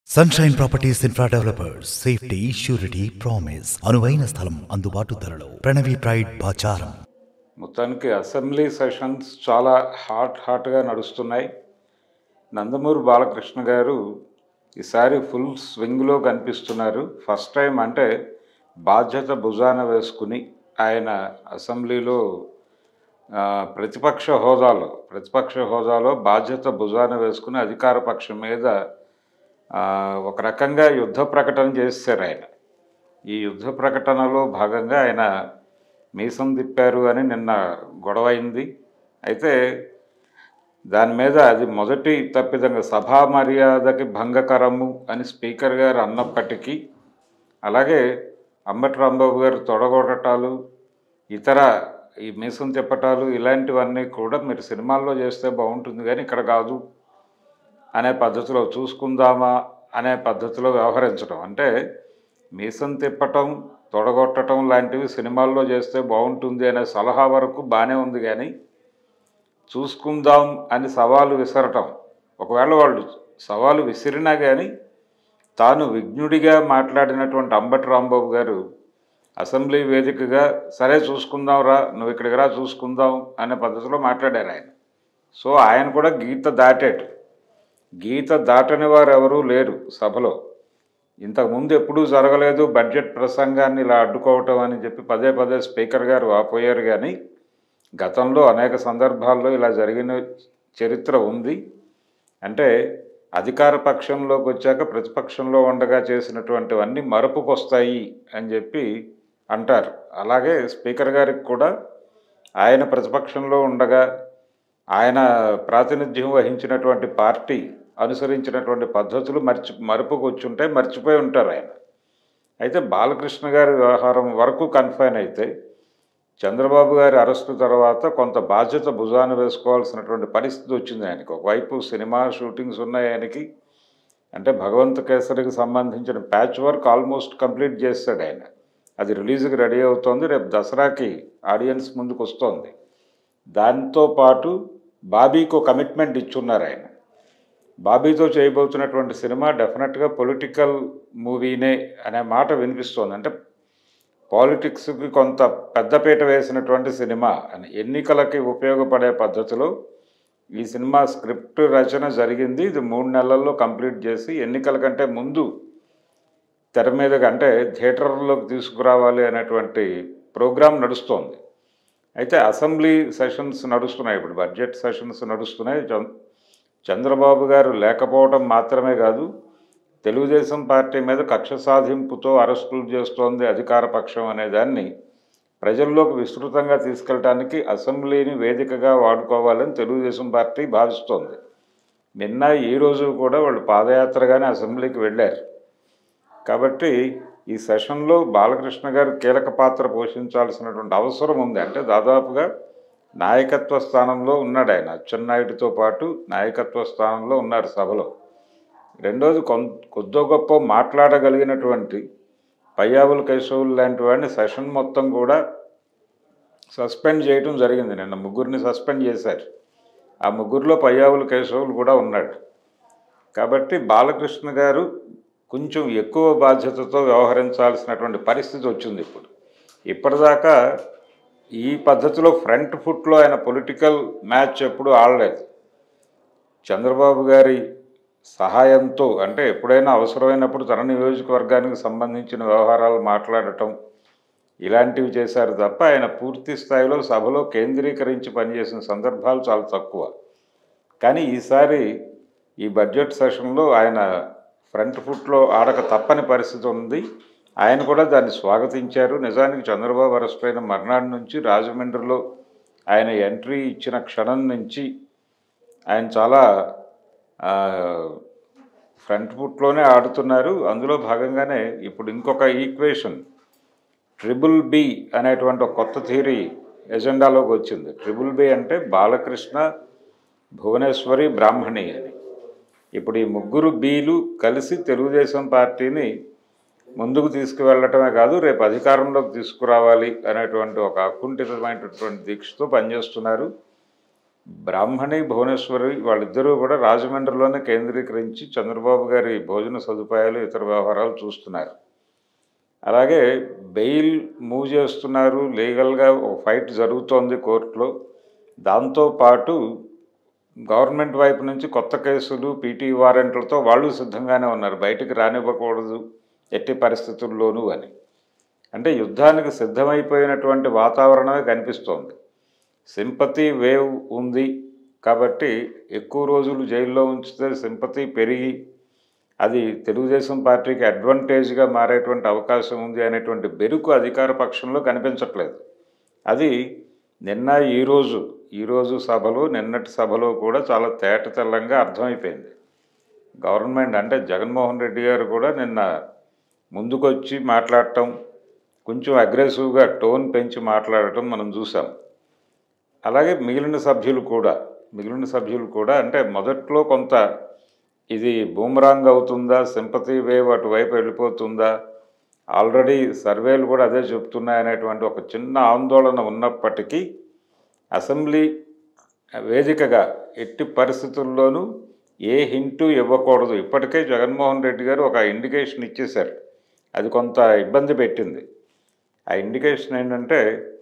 sunshine properties infra developers safety surety promise అనువైన స్థలం అందుబాటు ధరలో ప్రణవి ప్రైడ్ బాచారం మొత్తానికి అసెంబ్లీ సెషన్స్ చాలా హాట్ హాట్గా నడుస్తున్నాయి నందమూరి బాలకృష్ణ గారు ఈసారి ఫుల్ స్వింగ్లో కనిపిస్తున్నారు ఫస్ట్ టైం అంటే బాధ్యత భుజాన వేసుకుని ఆయన అసెంబ్లీలో ఆ, ప్రతిపక్ష హోదాలో ప్రతిపక్ష హోదాలో బాధ్యత భుజాన వేసుకుని అధికార పక్షం మీద ఆ, ఒక రకంగా యుద్ధ ప్రకటన చేశారు ఆయన ఈ యుద్ధ ప్రకటనలో భాగంగా ఆయన మీసం తిప్పారు అని నిన్న గొడవ అయింది అయితే దాని మీద అది మొదటి తప్పిదంగా సభా మర్యాదకి భంగకరము అని స్పీకర్ గారు అన్నప్పటికీ అలాగే అంబటి రాంబాబు గారు తొడగొడటాలు ఇతర ఈ మీసం తిప్పటాలు ఇలాంటివన్నీ కూడా మీరు సినిమాల్లో చేస్తే బాగుంటుంది కానీ ఇక్కడ కాదు అనే పద్ధతిలో చూసుకుందామా అనే పద్ధతిలో వ్యవహరించడం అంటే మీసం తిప్పటం తొడగొట్టడం లాంటివి సినిమాల్లో చేస్తే బాగుంటుంది అనే సలహా వరకు బాగానే ఉంది కానీ చూసుకుందాం అని సవాలు విసరటం ఒకవేళ వాళ్ళు సవాలు విసిరినా కానీ తాను విజ్ఞుడిగా మాట్లాడినటువంటి అంబటి రాంబాబు గారు అసెంబ్లీ వేదికగా సరే చూసుకుందాం రా నువ్వు ఇక్కడికి రా చూసుకుందాం అనే పద్ధతిలో మాట్లాడారు ఆయన సో ఆయన కూడా గీత దాటాడు గీత దాటని వారు ఎవరూ లేరు సభలో ఇంతకుముందు ఎప్పుడూ జరగలేదు బడ్జెట్ ప్రసంగాన్ని ఇలా అడ్డుకోవటం అని చెప్పి పదే పదే స్పీకర్ గారు వాపోయారు కానీ గతంలో అనేక సందర్భాల్లో ఇలా జరిగిన చరిత్ర ఉంది అంటే అధికార పక్షంలోకి వచ్చాక ప్రతిపక్షంలో ఉండగా చేసినటువంటివన్నీ మరపుకొస్తాయి అని చెప్పి అంటారు అలాగే స్పీకర్ గారికి కూడా ఆయన ప్రతిపక్షంలో ఉండగా ఆయన ప్రాతినిధ్యం వహించినటువంటి పార్టీ అనుసరించినటువంటి పద్ధతులు మర్చి మరుపుకు వచ్చుంటే మర్చిపోయి ఉంటారు ఆయన అయితే బాలకృష్ణ గారి వ్యవహారం వరకు కన్ఫైన్ అయితే చంద్రబాబు గారి అరెస్టు తర్వాత కొంత బాధ్యత భుజాన వేసుకోవాల్సినటువంటి పరిస్థితి వచ్చింది ఆయనకి ఒకవైపు సినిమా షూటింగ్స్ ఉన్నాయి ఆయనకి అంటే భగవంత్ కేసరికి సంబంధించిన ప్యాచ్ వర్క్ ఆల్మోస్ట్ కంప్లీట్ చేస్తాడు ఆయన అది రిలీజ్కి రెడీ అవుతోంది రేపు దసరాకి ఆడియన్స్ ముందుకు వస్తోంది దాంతో పాటు బాబీకి ఒక కమిట్మెంట్ ఇచ్చున్నారు ఆయన బాబీతో చేయబోతున్నటువంటి సినిమా డెఫినెట్గా పొలిటికల్ మూవీనే అనే మాట వినిపిస్తోంది అంటే పాలిటిక్స్కి కొంత పెద్దపీట వేసినటువంటి సినిమా అని ఎన్నికలకి ఉపయోగపడే పద్ధతిలో ఈ సినిమా స్క్రిప్ట్ రచన జరిగింది ఇది మూడు నెలల్లో కంప్లీట్ చేసి ఎన్నికల కంటే ముందు తెర మీదకి అంటే థియేటర్లోకి తీసుకురావాలి అనేటువంటి ప్రోగ్రాం నడుస్తోంది అయితే అసెంబ్లీ సెషన్స్ నడుస్తున్నాయి ఇప్పుడు బడ్జెట్ సెషన్స్ నడుస్తున్నాయి చం- చంద్రబాబు గారు లేకపోవడం మాత్రమే కాదు తెలుగుదేశం పార్టీ మీద కక్ష సాధింపుతో అరెస్టులు చేస్తోంది అధికార పక్షం అనే దాన్ని ప్రజల్లోకి విస్తృతంగా తీసుకెళ్ళడానికి అసెంబ్లీని వేదికగా వాడుకోవాలని తెలుగుదేశం పార్టీ భావిస్తోంది నిన్న ఈ రోజు కూడా వాళ్ళు పాదయాత్రగానే అసెంబ్లీకి వెళ్ళారు కాబట్టి ఈ సెషన్లో బాలకృష్ణ గారు కీలక పాత్ర పోషించాల్సినటువంటి అవసరం ఉంది అంటే దాదాపుగా నాయకత్వ స్థానంలో ఉన్నాడు ఆయన అచ్చెన్నాయుడితో పాటు నాయకత్వ స్థానంలో ఉన్నారు సభలో రెండోది కొం కొద్దో గొప్ప మాట్లాడగలిగినటువంటి పయ్యావుల కేశవులు లాంటి వాడిని సెషన్ మొత్తం కూడా సస్పెండ్ చేయడం జరిగింది నిన్న ముగ్గురిని సస్పెండ్ చేశారు ఆ ముగ్గురిలో పయ్యావుల కేశవులు కూడా ఉన్నాడు కాబట్టి బాలకృష్ణ గారు కొంచెం ఎక్కువ బాధ్యతతో వ్యవహరించాల్సినటువంటి పరిస్థితి వచ్చింది ఇప్పుడు ఇప్పటిదాకా ఈ పద్ధతిలో ఫ్రంట్ ఫుట్లో ఆయన పొలిటికల్ మ్యాచ్ ఎప్పుడు ఆడలేదు చంద్రబాబు గారి సహాయంతో అంటే ఎప్పుడైనా అవసరమైనప్పుడు తన నియోజకవర్గానికి సంబంధించిన వ్యవహారాలు మాట్లాడటం ఇలాంటివి చేశారు తప్ప ఆయన పూర్తి స్థాయిలో సభలో కేంద్రీకరించి పనిచేసిన సందర్భాలు చాలా తక్కువ కానీ ఈసారి ఈ బడ్జెట్ సెషన్లో ఆయన ఫ్రంట్ ఫుట్లో ఆడక తప్పని పరిస్థితి ఉంది ఆయన కూడా దాన్ని స్వాగతించారు నిజానికి చంద్రబాబు అరెస్ట్ అయిన మర్నాడు నుంచి రాజమండ్రిలో ఆయన ఎంట్రీ ఇచ్చిన క్షణం నుంచి ఆయన చాలా ఆ, ఫ్రంట్ ఫుట్లోనే ఆడుతున్నారు అందులో భాగంగానే ఇప్పుడు ఇంకొక ఈక్వేషన్ ట్రిపుల్ బి అనేటువంటి ఒక కొత్త థియరీ ఎజెండాలోకి వచ్చింది ట్రిపుల్ బి అంటే బాలకృష్ణ భువనేశ్వరి బ్రాహ్మణి అని ఇప్పుడు ఈ ముగ్గురు బీలు కలిసి తెలుగుదేశం పార్టీని ముందుకు తీసుకువెళ్ళటమే కాదు రేపు అధికారంలోకి తీసుకురావాలి అనేటువంటి ఒక అకుంఠితమైనటువంటి దీక్షతో పనిచేస్తున్నారు బ్రాహ్మణి భువనేశ్వరి వాళ్ళిద్దరూ కూడా రాజమండ్రిలోనే కేంద్రీకరించి చంద్రబాబు గారి భోజన సదుపాయాలు ఇతర వ్యవహారాలు చూస్తున్నారు అలాగే బెయిల్ మూవ్ చేస్తున్నారు లీగల్గా ఒక ఫైట్ జరుగుతోంది కోర్టులో దాంతోపాటు గవర్నమెంట్ వైపు నుంచి కొత్త కేసులు పీటీ వారెంట్లతో వాళ్ళు సిద్ధంగానే ఉన్నారు బయటికి రానివ్వకూడదు ఎట్టి పరిస్థితుల్లోనూ అని అంటే యుద్ధానికి సిద్ధమైపోయినటువంటి వాతావరణమే కనిపిస్తోంది సింపతి వేవ్ ఉంది కాబట్టి ఎక్కువ రోజులు జైల్లో ఉంచితే సింపతి పెరిగి అది తెలుగుదేశం పార్టీకి అడ్వాంటేజ్గా మారేటువంటి అవకాశం ఉంది అనేటువంటి బెరుకు అధికార పక్షంలో కనిపించట్లేదు అది నిన్న ఈరోజు ఈరోజు సభలో నిన్నటి సభలో కూడా చాలా తేట తెల్లంగా అర్థమైపోయింది గవర్నమెంట్ అంటే జగన్మోహన్ రెడ్డి గారు కూడా నిన్న ముందుకొచ్చి మాట్లాడటం కొంచెం అగ్రెసివ్గా టోన్ పెంచి మాట్లాడటం మనం చూసాం అలాగే మిగిలిన సభ్యులు కూడా మిగిలిన సభ్యులు కూడా అంటే మొదట్లో కొంత ఇది బూమరాంగ్ అవుతుందా సింపతి వేవ్ అటువైపు వెళ్ళిపోతుందా ఆల్రెడీ సర్వేలు కూడా అదే చెప్తున్నాయనేటువంటి ఒక చిన్న ఆందోళన ఉన్నప్పటికీ అసెంబ్లీ వేదికగా ఎట్టి పరిస్థితుల్లోనూ ఏ హింటు ఇవ్వకూడదు ఇప్పటికే జగన్మోహన్ రెడ్డి గారు ఒక ఇండికేషన్ ఇచ్చేశారు అది కొంత ఇబ్బంది పెట్టింది ఆ ఇండికేషన్ ఏంటంటే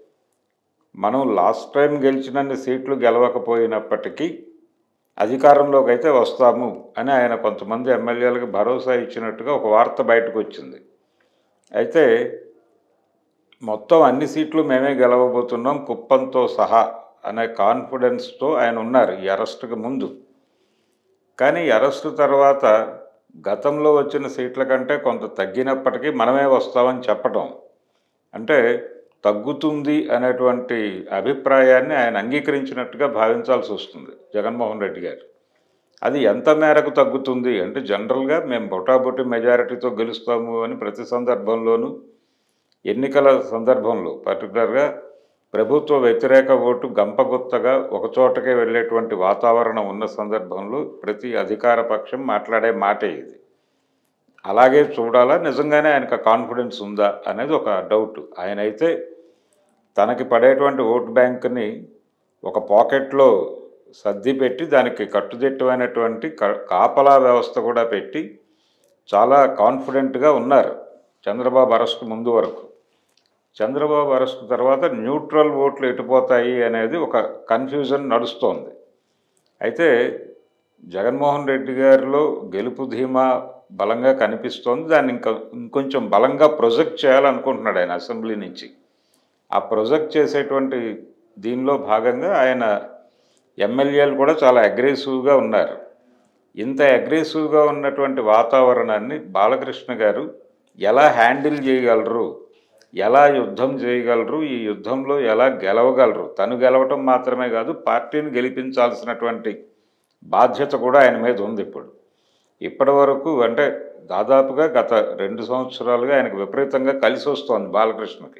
మనం లాస్ట్ టైం గెలిచినన్ని సీట్లు గెలవకపోయినప్పటికీ అధికారంలోకి అయితే వస్తాము అని ఆయన కొంతమంది ఎమ్మెల్యేలకు భరోసా ఇచ్చినట్టుగా ఒక వార్త బయటకు వచ్చింది అయితే మొత్తం అన్ని సీట్లు మేమే గెలవబోతున్నాం కుప్పంతో సహా అనే కాన్ఫిడెన్స్తో ఆయన ఉన్నారు ఈ అరెస్టుకి ముందు కానీ ఈ అరెస్టు తర్వాత గతంలో వచ్చిన సీట్ల కంటే కొంత తగ్గినప్పటికీ మనమే వస్తామని చెప్పడం అంటే తగ్గుతుంది అనేటువంటి అభిప్రాయాన్ని ఆయన అంగీకరించినట్టుగా భావించాల్సి వస్తుంది జగన్మోహన్ రెడ్డి గారు అది ఎంత మేరకు తగ్గుతుంది అంటే జనరల్గా మేము బొటాబొటి మెజారిటీతో గెలుస్తాము అని ప్రతి సందర్భంలోనూ ఎన్నికల సందర్భంలో పర్టికులర్గా ప్రభుత్వ వ్యతిరేక ఓటు గంపగుత్తగా ఒకచోటకే వెళ్ళేటువంటి వాతావరణం ఉన్న సందర్భంలో ప్రతి అధికార పక్షం మాట్లాడే మాటే ఇది అలాగే చూడాలా నిజంగానే ఆయనకు కాన్ఫిడెన్స్ ఉందా అనేది ఒక డౌట్ ఆయన అయితే తనకి పడేటువంటి ఓట్ బ్యాంక్ని ఒక పాకెట్లో సర్ది పెట్టి దానికి కట్టుదిట్టమైనటువంటి క- కాపలా వ్యవస్థ కూడా పెట్టి చాలా కాన్ఫిడెంట్గా ఉన్నారు చంద్రబాబు అరెస్ట్ ముందు వరకు చంద్రబాబు అరెస్ట్ తర్వాత న్యూట్రల్ ఓట్లు ఎటుపోతాయి అనేది ఒక కన్ఫ్యూజన్ నడుస్తోంది అయితే జగన్మోహన్ రెడ్డి గారిలో గెలుపు ధీమా బలంగా కనిపిస్తోంది దాన్ని ఇంకా ఇంకొంచెం బలంగా ప్రొజెక్ట్ చేయాలనుకుంటున్నాడు ఆయన అసెంబ్లీ నుంచి ఆ ప్రొజెక్ట్ చేసేటువంటి దీనిలో భాగంగా ఆయన ఎమ్మెల్యేలు కూడా చాలా అగ్రెసివ్గా ఉన్నారు ఇంత అగ్రెసివ్గా ఉన్నటువంటి వాతావరణాన్ని బాలకృష్ణ గారు ఎలా హ్యాండిల్ చేయగలరు ఎలా యుద్ధం చేయగలరు ఈ యుద్ధంలో ఎలా గెలవగలరు తను గెలవటం మాత్రమే కాదు పార్టీని గెలిపించాల్సినటువంటి బాధ్యత కూడా ఆయన మీద ఉంది ఇప్పుడు ఇప్పటి వరకు అంటే దాదాపుగా గత రెండు సంవత్సరాలుగా ఆయనకు విపరీతంగా కలిసి వస్తోంది బాలకృష్ణకి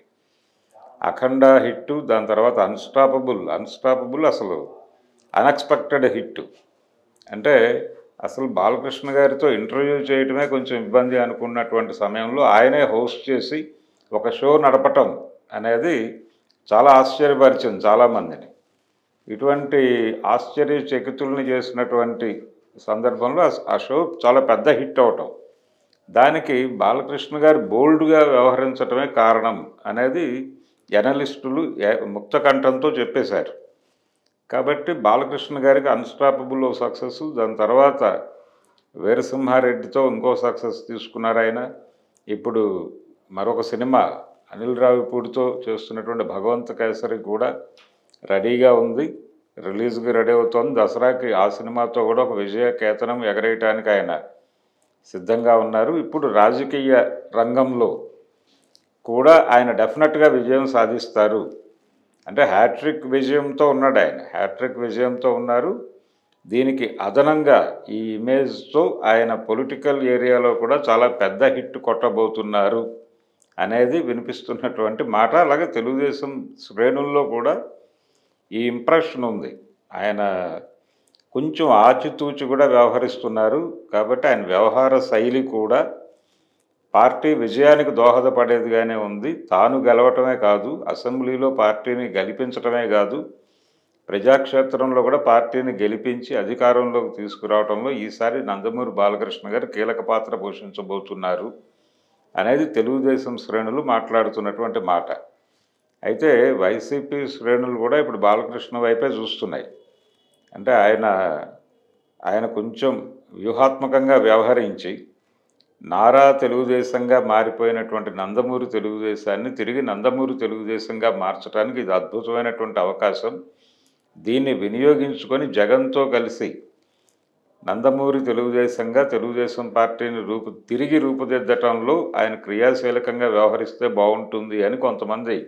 అఖండ హిట్ దాని తర్వాత అన్స్టాపబుల్ అన్స్టాపబుల్ అసలు అన్ఎక్స్పెక్టెడ్ హిట్ అంటే అసలు బాలకృష్ణ గారితో ఇంటర్వ్యూ చేయడమే కొంచెం ఇబ్బంది అనుకున్నటువంటి సమయంలో ఆయనే హోస్ట్ చేసి ఒక షో నడపటం అనేది చాలా ఆశ్చర్యపరిచింది చాలామందిని ఇటువంటి ఆశ్చర్యచకితుల్ని చేసినటువంటి సందర్భంలో ఆ- ఆ షో చాలా పెద్ద హిట్ అవటం దానికి బాలకృష్ణ గారు బోల్డ్గా వ్యవహరించడమే కారణం అనేది ఎనలిస్టులు ఏ- ముక్త కంఠంతో చెప్పేశారు కాబట్టి బాలకృష్ణ గారికి అన్స్టాపబుల్ సక్సెస్ దాని తర్వాత వీరసింహారెడ్డితో ఇంకో సక్సెస్ తీసుకున్నారు ఆయన ఇప్పుడు మరొక సినిమా అనిల్ రావిపూడితో చేస్తున్నటువంటి భగవంత కేసరి కూడా రెడీగా ఉంది రిలీజ్కి రెడీ అవుతోంది దసరాకి ఆ సినిమాతో కూడా ఒక విజయ కేతనం ఎగరేయటానికి ఆయన సిద్ధంగా ఉన్నారు ఇప్పుడు రాజకీయ రంగంలో కూడా ఆయన డెఫినెట్గా విజయం సాధిస్తారు అంటే హ్యాట్రిక్ విజయంతో ఉన్నాడు ఆయన హ్యాట్రిక్ విజయంతో ఉన్నారు దీనికి అదనంగా ఈ ఇమేజ్తో ఆయన పొలిటికల్ ఏరియాలో కూడా చాలా పెద్ద హిట్ కొట్టబోతున్నారు అనేది వినిపిస్తున్నటువంటి మాట అలాగే తెలుగుదేశం శ్రేణుల్లో కూడా ఈ ఇంప్రెషన్ ఉంది ఆయన కొంచెం ఆచితూచి కూడా వ్యవహరిస్తున్నారు కాబట్టి ఆయన వ్యవహార శైలి కూడా పార్టీ విజయానికి దోహదపడేదిగానే ఉంది తాను గెలవటమే కాదు అసెంబ్లీలో పార్టీని గెలిపించటమే కాదు ప్రజాక్షేత్రంలో కూడా పార్టీని గెలిపించి అధికారంలోకి తీసుకురావడంలో ఈసారి నందమూరి బాలకృష్ణ గారు కీలక పాత్ర పోషించబోతున్నారు అనేది తెలుగుదేశం శ్రేణులు మాట్లాడుతున్నటువంటి మాట అయితే వైసీపీ శ్రేణులు కూడా ఇప్పుడు బాలకృష్ణ వైపే చూస్తున్నాయి అంటే ఆయన ఆయన కొంచెం వ్యూహాత్మకంగా వ్యవహరించి నారా తెలుగుదేశంగా మారిపోయినటువంటి నందమూరి తెలుగుదేశాన్ని తిరిగి నందమూరి తెలుగుదేశంగా మార్చడానికి ఇది అద్భుతమైనటువంటి అవకాశం దీన్ని వినియోగించుకొని జగన్తో కలిసి నందమూరి తెలుగుదేశంగా తెలుగుదేశం పార్టీని రూపు తిరిగి రూపుదిద్దటంలో ఆయన క్రియాశీలకంగా వ్యవహరిస్తే బాగుంటుంది అని కొంతమంది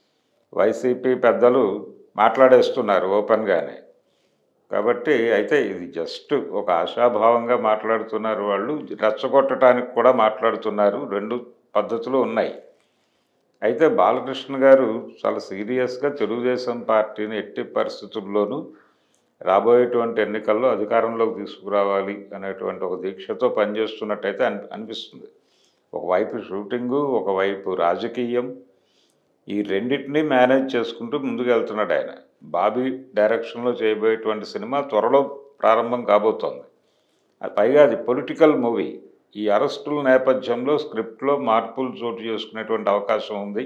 వైసీపీ పెద్దలు మాట్లాడేస్తున్నారు ఓపెన్గానే కాబట్టి అయితే ఇది జస్ట్ ఒక ఆశాభావంగా మాట్లాడుతున్నారు వాళ్ళు రెచ్చగొట్టడానికి కూడా మాట్లాడుతున్నారు రెండు పద్ధతులు ఉన్నాయి అయితే బాలకృష్ణ గారు చాలా సీరియస్గా తెలుగుదేశం పార్టీని ఎట్టి పరిస్థితుల్లోనూ రాబోయేటువంటి ఎన్నికల్లో అధికారంలోకి తీసుకురావాలి అనేటువంటి ఒక దీక్షతో పనిచేస్తున్నట్టయితే అని అనిపిస్తుంది ఒకవైపు షూటింగు ఒకవైపు రాజకీయం ఈ రెండింటినీ మేనేజ్ చేసుకుంటూ ముందుకు వెళ్తున్నాడు ఆయన బాబీ డైరెక్షన్లో చేయబోయేటువంటి సినిమా త్వరలో ప్రారంభం కాబోతోంది అది పైగా అది పొలిటికల్ మూవీ ఈ అరెస్టుల నేపథ్యంలో స్క్రిప్ట్లో మార్పులు చోటు చేసుకునేటువంటి అవకాశం ఉంది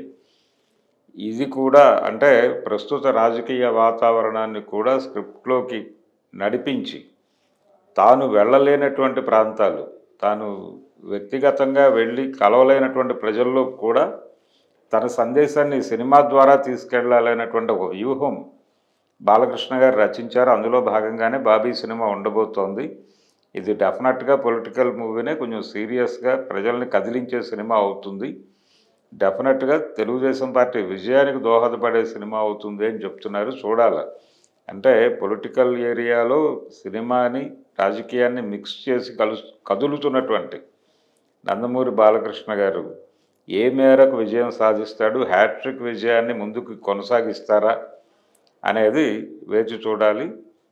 ఇది కూడా అంటే ప్రస్తుత రాజకీయ వాతావరణాన్ని కూడా స్క్రిప్ట్లోకి నడిపించి తాను వెళ్ళలేనటువంటి ప్రాంతాలు తాను వ్యక్తిగతంగా వెళ్ళి కలవలేనటువంటి ప్రజల్లో కూడా తన సందేశాన్ని సినిమా ద్వారా తీసుకెళ్లాలనేటువంటి ఒక వ్యూహం బాలకృష్ణ గారు రచించారు అందులో భాగంగానే బాబీ సినిమా ఉండబోతోంది ఇది డెఫినెట్గా పొలిటికల్ మూవీనే కొంచెం సీరియస్గా ప్రజల్ని కదిలించే సినిమా అవుతుంది డెఫినెట్గా తెలుగుదేశం పార్టీ విజయానికి దోహదపడే సినిమా అవుతుంది అని చెప్తున్నారు చూడాలి అంటే పొలిటికల్ ఏరియాలో సినిమాని రాజకీయాన్ని మిక్స్ చేసి కలు కదులుతున్నటువంటి నందమూరి బాలకృష్ణ గారు ఏ మేరకు విజయం సాధిస్తాడు హ్యాట్రిక్ విజయాన్ని ముందుకు కొనసాగిస్తారా అనేది వేచి చూడాలి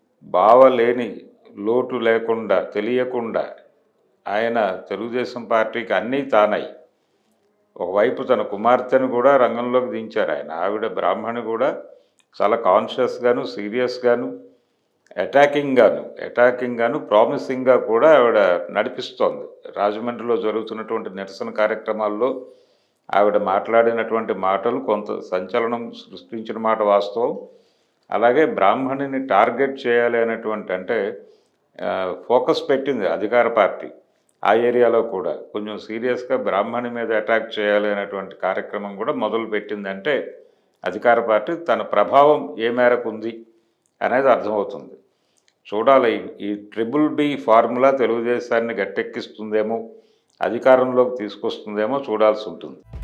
బావలేని లోటు లేకుండా తెలియకుండా ఆయన తెలుగుదేశం పార్టీకి అన్నీ తానై ఒకవైపు తన కుమార్తెను కూడా రంగంలోకి దించారు ఆయన ఆవిడ బ్రాహ్మణి కూడా చాలా కాన్షియస్గాను సీరియస్గాను అటాకింగ్గాను అటాకింగ్గాను ప్రామిసింగ్గా కూడా ఆవిడ నడిపిస్తోంది రాజమండ్రిలో జరుగుతున్నటువంటి నిరసన కార్యక్రమాల్లో ఆవిడ మాట్లాడినటువంటి మాటలు కొంత సంచలనం సృష్టించిన మాట వాస్తవం అలాగే బ్రాహ్మణిని టార్గెట్ చేయాలి అనేటువంటి అంటే ఆ, ఫోకస్ పెట్టింది అధికార పార్టీ ఆ ఏరియాలో కూడా కొంచెం సీరియస్గా బ్రాహ్మణి మీద అటాక్ చేయాలి అనేటువంటి కార్యక్రమం కూడా మొదలు పెట్టిందంటే అధికార పార్టీ తన ప్రభావం ఏ మేరకు ఉంది అనేది అర్థమవుతుంది చూడాలి ఈ- ఈ ట్రిపుల్ బి ఫార్ములా తెలుగుదేశాన్ని గట్టెక్కిస్తుందేమో అధికారంలోకి తీసుకొస్తుందేమో చూడాల్సి ఉంటుంది